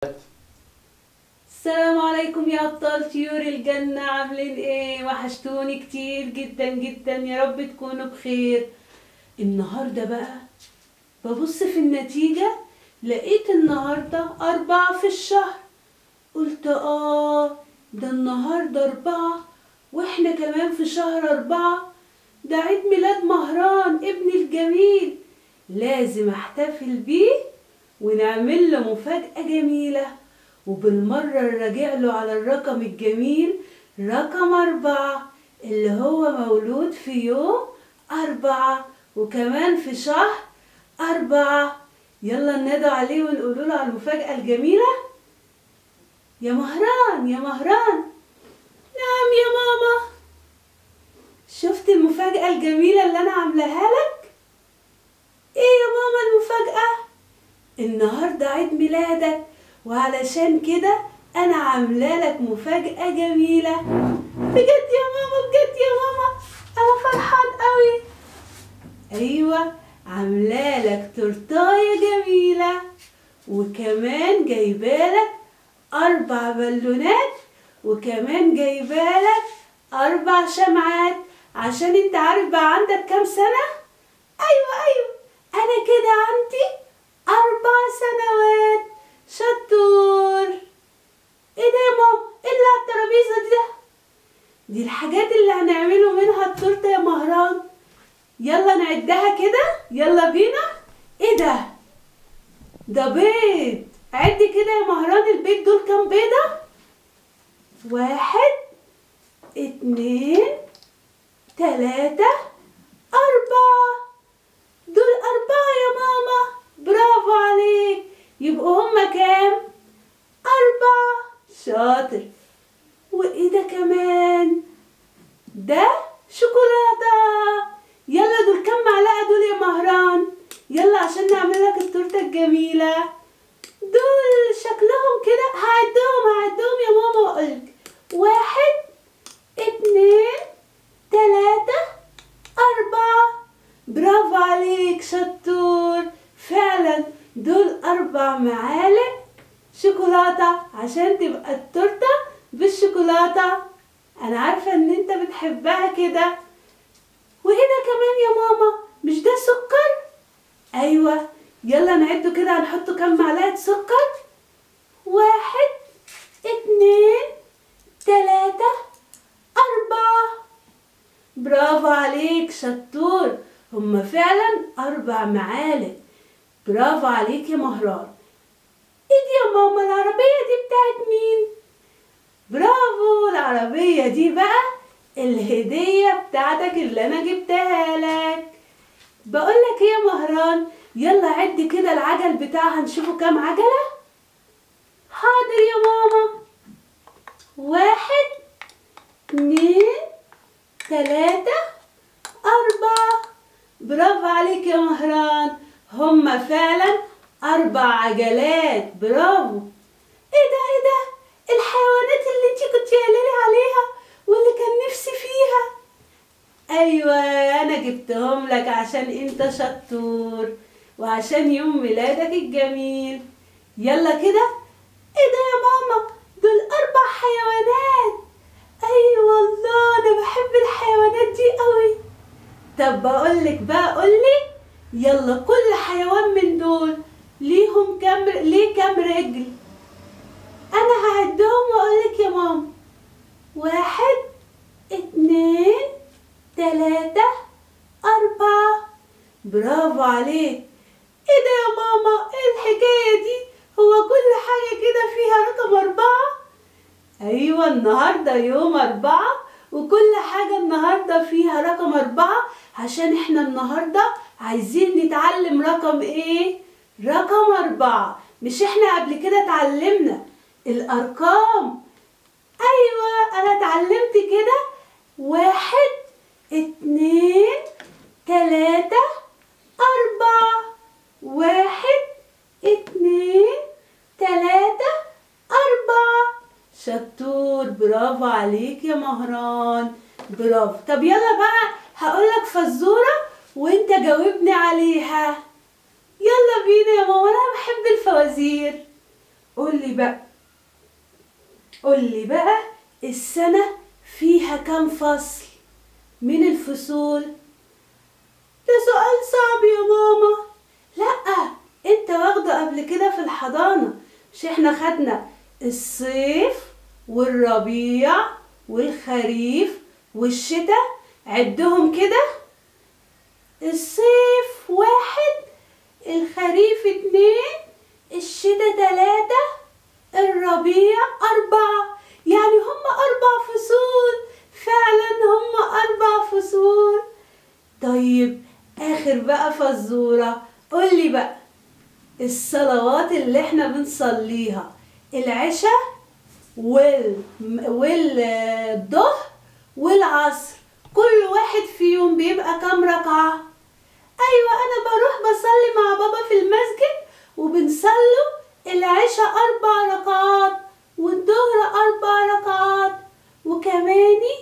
السلام عليكم يا أبطال طيور الجنة عاملين ايه وحشتوني كتير جدا جدا يا رب تكونوا بخير النهاردة بقى ببص في النتيجة لقيت النهاردة أربعة في الشهر قلت آه ده النهاردة أربعة وإحنا كمان في شهر أربعة ده عيد ميلاد مهران ابني الجميل لازم احتفل بيه ونعمل له مفاجأة جميلة وبالمرة نراجع له على الرقم الجميل رقم أربعة اللي هو مولود في يوم أربعة وكمان في شهر أربعة يلا ندعو عليه ونقول له على المفاجأة الجميلة يا مهران يا مهران نعم يا ماما شفت المفاجأة الجميلة اللي أنا عاملاها لك إيه يا ماما المفاجأة النهاردة عيد ميلادك وعلشان كده أنا عاملة لك مفاجأة جميلة بجد يا ماما بجد يا ماما أنا فرحان قوي أيوة عاملة لك تورتاية جميلة وكمان جايبالك أربع بالونات وكمان جايبالك أربع شمعات عشان انت عارف بقى عندك كام سنة؟ أيوة أيوة أنا كده عندي أربع سنوات شطور ايه ده يا ماما؟ ايه اللي على الترابيزة دي ده؟ دي الحاجات اللي هنعمله منها التورتة يا مهران يلا نعدها كده يلا بينا ايه ده؟ ده بيض عد كده يا مهران البيض دول كام بيضة؟ واحد اتنين تلاتة أربعة دول أربعة يا ماما برافو عليك يبقوا هما كام؟ أربعة شاطر وإيه ده كمان؟ ده شوكولاتة يلا دول كام معلقة دول يا مهران؟ يلا عشان نعمل لك التورتة الجميلة دول شكلهم كده هعدهم هعدهم يا ماما وأقولك واحد اتنين تلاتة أربعة برافو عليك شطور فعلا دول أربع معالق شوكولاتة عشان تبقى التورتة بالشوكولاتة أنا عارفة إن أنت بتحبها كده وإيه ده كمان يا ماما مش ده سكر؟ أيوة يلا نعده كده هنحط كام معلقة سكر واحد اتنين تلاتة أربعة برافو عليك شطور هما فعلا أربع معالق برافو عليك يا مهران ايه دي يا ماما العربية دي بتاعت مين؟ برافو العربية دي بقى الهدية بتاعتك اللي أنا جبتها لك بقولك ايه يا مهران يلا عد كده العجل بتاعها نشوفه كام عجلة حاضر يا ماما واحد اتنين تلاتة أربعة برافو عليك يا مهران هما فعلا أربع عجلات برافو ايه ده ايه ده الحيوانات اللي انتي كنت قايلالي عليها واللي كان نفسي فيها ايوه انا جبتهم لك عشان انت شطور وعشان يوم ميلادك الجميل يلا كده ايه ده يا ماما دول اربع حيوانات ايوه والله انا بحب الحيوانات دي قوي طب بقولك بقى قولي يلا كل حيوان من دول ليهم كام ليه كام رجل انا هعدهم واقولك يا ماما واحد اتنين تلاتة أربعة برافو عليك ايه ده يا ماما ايه الحكاية دي هو كل حاجة كده فيها رقم أربعة أيوة النهاردة يوم أربعة وكل حاجة النهاردة فيها رقم أربعة عشان احنا النهاردة عايزين نتعلم رقم ايه رقم أربعة مش احنا قبل كده اتعلمنا الأرقام أيوة أنا اتعلمت كده واحد اتنين تلاتة أربعة واحد اتنين تلاتة أربعة شطور برافو عليك يا مهران برافو طب يلا بقى هقولك فزورة وانت جاوبني عليها يلا بينا يا ماما انا بحب الفوازير قولي بقى قولي بقى السنة فيها كام فصل من الفصول ده سؤال صعب يا ماما لأ انت واخده قبل كده في الحضانة مش احنا خدنا الصيف والربيع والخريف والشتاء عدهم كده الصيف واحد الخريف اتنين الشتاء تلاتة الربيع أربعة يعني هم أربع فصول فعلا هم أربع فصول طيب آخر بقى فزورة قولي بقى الصلوات اللي احنا بنصليها العشاء وال والظهر والعصر كل واحد فيهم بيبقى كام ركعة أيوة أنا بروح بصلي مع بابا في المسجد وبنصلوا العشاء أربع ركعات والظهر أربع ركعات وكماني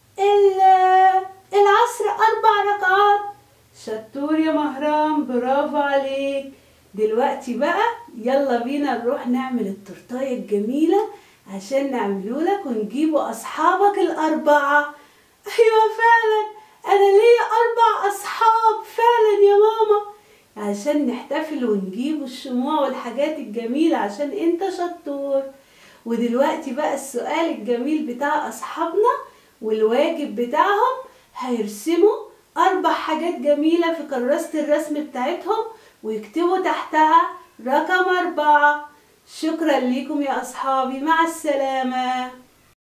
العصر أربع ركعات شطور يا مهران برافو عليك دلوقتي بقى يلا بينا نروح نعمل التورتاية الجميلة عشان نعمله لك ونجيبوا أصحابك الأربعة أيوة فعلا أنا ليا أربع أصحاب فعلا يا ماما عشان نحتفل ونجيب الشموع والحاجات الجميلة عشان انت شطور ودلوقتي بقى السؤال الجميل بتاع أصحابنا والواجب بتاعهم هيرسموا أربع حاجات جميلة في كراسة الرسم بتاعتهم ويكتبوا تحتها رقم أربعة شكرا لكم يا أصحابي مع السلامة